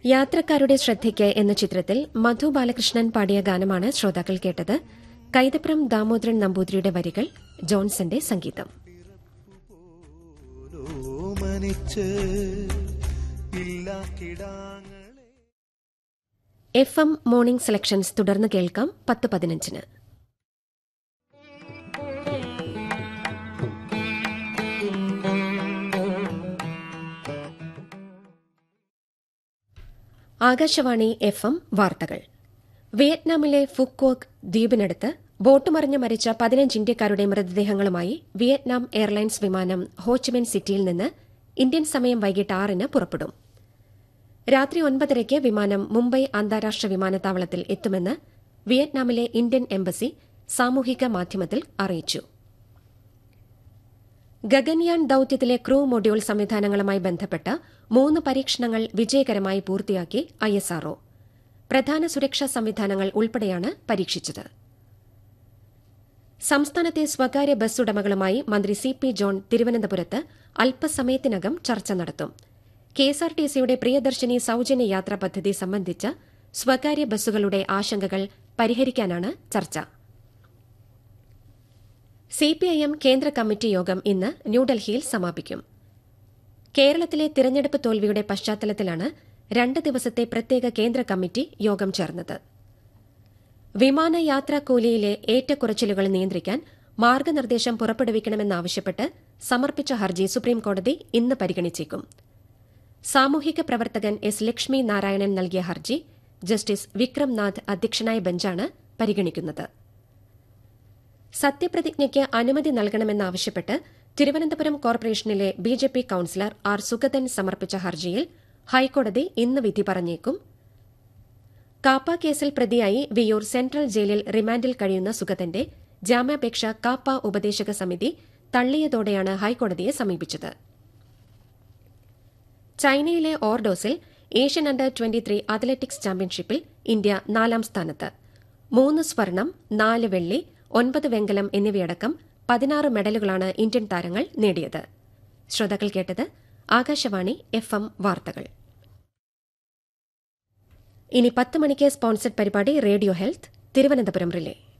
യാത്രക്കാരുടെ ശ്രദ്ധയ്ക്ക് എന്ന ചിത്രത്തിൽ മധു ബാലകൃഷ്ണൻ പാടിയ ഗാനമാണ് ശ്രോതാക്കൾ കേട്ടത് കൈതപ്രം ദാമോദരൻ നമ്പൂതിരിയുടെ വരികൾ ജോൺസന്റെ സംഗീതം ഓമനിച്ച് ഇല്ലാ കിടാങ്ങളെ എഫ് എം മോർണിംഗ് സെലക്ഷൻസ് തുടർന്ന് കേൾക്കാം പത്ത് പതിനഞ്ചിന് ആകാശവാണി എഫ് എം വാർത്തകൾ വിയറ്റ്നാമിലെ ഫുക്കോക്ക് ദ്വീപിനടുത്ത് ബോട്ട് മറിഞ്ഞ് മരിച്ച പതിനഞ്ച് ഇന്ത്യക്കാരുടെ മൃതദേഹങ്ങളുമായി വിയറ്റ്നാം എയർലൈൻസ് വിമാനം ഹോച്ചിമിൻ സിറ്റിയിൽ നിന്ന് ഇന്ത്യൻ സമയം വൈകിട്ട് ആറിന് പുറപ്പെടും രാത്രി ഒൻപതരയ്ക്ക് വിമാനം മുംബൈ അന്താരാഷ്ട്ര വിമാനത്താവളത്തിൽ എത്തുമെന്ന് വിയറ്റ്നാമിലെ ഇന്ത്യൻ എംബസി സാമൂഹിക മാധ്യമത്തിൽ അറിയിച്ചു ഗഗൻയാൻ ദൌത്യത്തിലെ ക്രൂ മൊഡ്യൂൾ സംവിധാനങ്ങളുമായി ബന്ധപ്പെട്ട് മൂന്ന് പരീക്ഷണങ്ങൾ വിജയകരമായി പൂർത്തിയാക്കി ഐഎസ്ആർഒ പ്രധാന സുരക്ഷാ സംവിധാനങ്ങൾ ഉൾപ്പെടെയാണ് പരീക്ഷിച്ചത് സംസ്ഥാനത്തെ സ്വകാര്യ ബസ് ഉടമകളുമായി മന്ത്രി സി പി ജോൺ തിരുവനന്തപുരത്ത് അല്പസമയത്തിനകം ചർച്ച നടത്തും കെഎസ്ആർടിസിയുടെ പ്രിയദർശിനി സൌജന്യ യാത്രാ പദ്ധതി സംബന്ധിച്ച് സ്വകാര്യ ബസ്സുകളുടെ ആശങ്കകൾ പരിഹരിക്കാനാണ് ചർച്ച സിപിഐഎം കേന്ദ്ര കമ്മിറ്റി യോഗം ഇന്ന് ന്യൂഡൽഹിയിൽ സമാപിക്കും കേരളത്തിലെ തിരഞ്ഞെടുപ്പ് തോൽവിയുടെ പശ്ചാത്തലത്തിലാണ് രണ്ട് ദിവസത്തെ പ്രത്യേക കേന്ദ്ര കമ്മിറ്റി യോഗം ചേർന്നത് വിമാനയാത്രാ കൂലിയിലെ ഏറ്റക്കുറച്ചിലുകൾ നിയന്ത്രിക്കാൻ മാർഗനിർദ്ദേശം പുറപ്പെടുവിക്കണമെന്നാവശ്യപ്പെട്ട് സമർപ്പിച്ച ഹർജി സുപ്രീംകോടതി ഇന്ന് പരിഗണിച്ചേക്കും സാമൂഹിക പ്രവർത്തകൻ എസ് ലക്ഷ്മി നാരായണൻ നൽകിയ ഹർജി ജസ്റ്റിസ് വിക്രം നാഥ് അധ്യക്ഷനായ ബെഞ്ചാണ് പരിഗണിക്കുന്നത് സത്യപ്രതിജ്ഞയ്ക്ക് അനുമതി നൽകണമെന്നാവശ്യപ്പെട്ട് തിരുവനന്തപുരം കോർപ്പറേഷനിലെ ബിജെപി കൌൺസിലർ ആർ സുഗതൻ സമർപ്പിച്ച ഹർജിയിൽ ഹൈക്കോടതി ഇന്ന് വിധി പറഞ്ഞേക്കും കാപ്പ കേസിൽ പ്രതിയായി വിയൂർ സെൻട്രൽ ജയിലിൽ റിമാൻഡിൽ കഴിയുന്ന സുഗതന്റെ ജാമ്യാപേക്ഷ കാപ്പ ഉപദേശക സമിതി തള്ളിയതോടെയാണ് ഹൈക്കോടതിയെ സമീപിച്ചത് ചൈനയിലെ ഓർഡോസിൽ ഏഷ്യൻ അണ്ടർ ട്വന്റിത്രീ അത്ലറ്റിക്സ് ചാമ്പ്യൻഷിപ്പിൽ ഇന്ത്യ നാലാം സ്ഥാനത്ത് മൂന്ന് സ്വർണം നാല് വെള്ളി ഒൻപത് വെങ്കലം എന്നിവയടക്കം പതിനാറ് മെഡലുകളാണ് ഇന്ത്യൻ താരങ്ങൾ നേടിയത് ശ്രോതാക്കൾ കേട്ടത് ആകാശവാണി എഫ് എം വാർത്തകൾ ഇനി പത്ത് മണിക്ക് സ്പോൺസർഡ് പരിപാടി റേഡിയോ ഹെൽത്ത് തിരുവനന്തപുരം റിലേ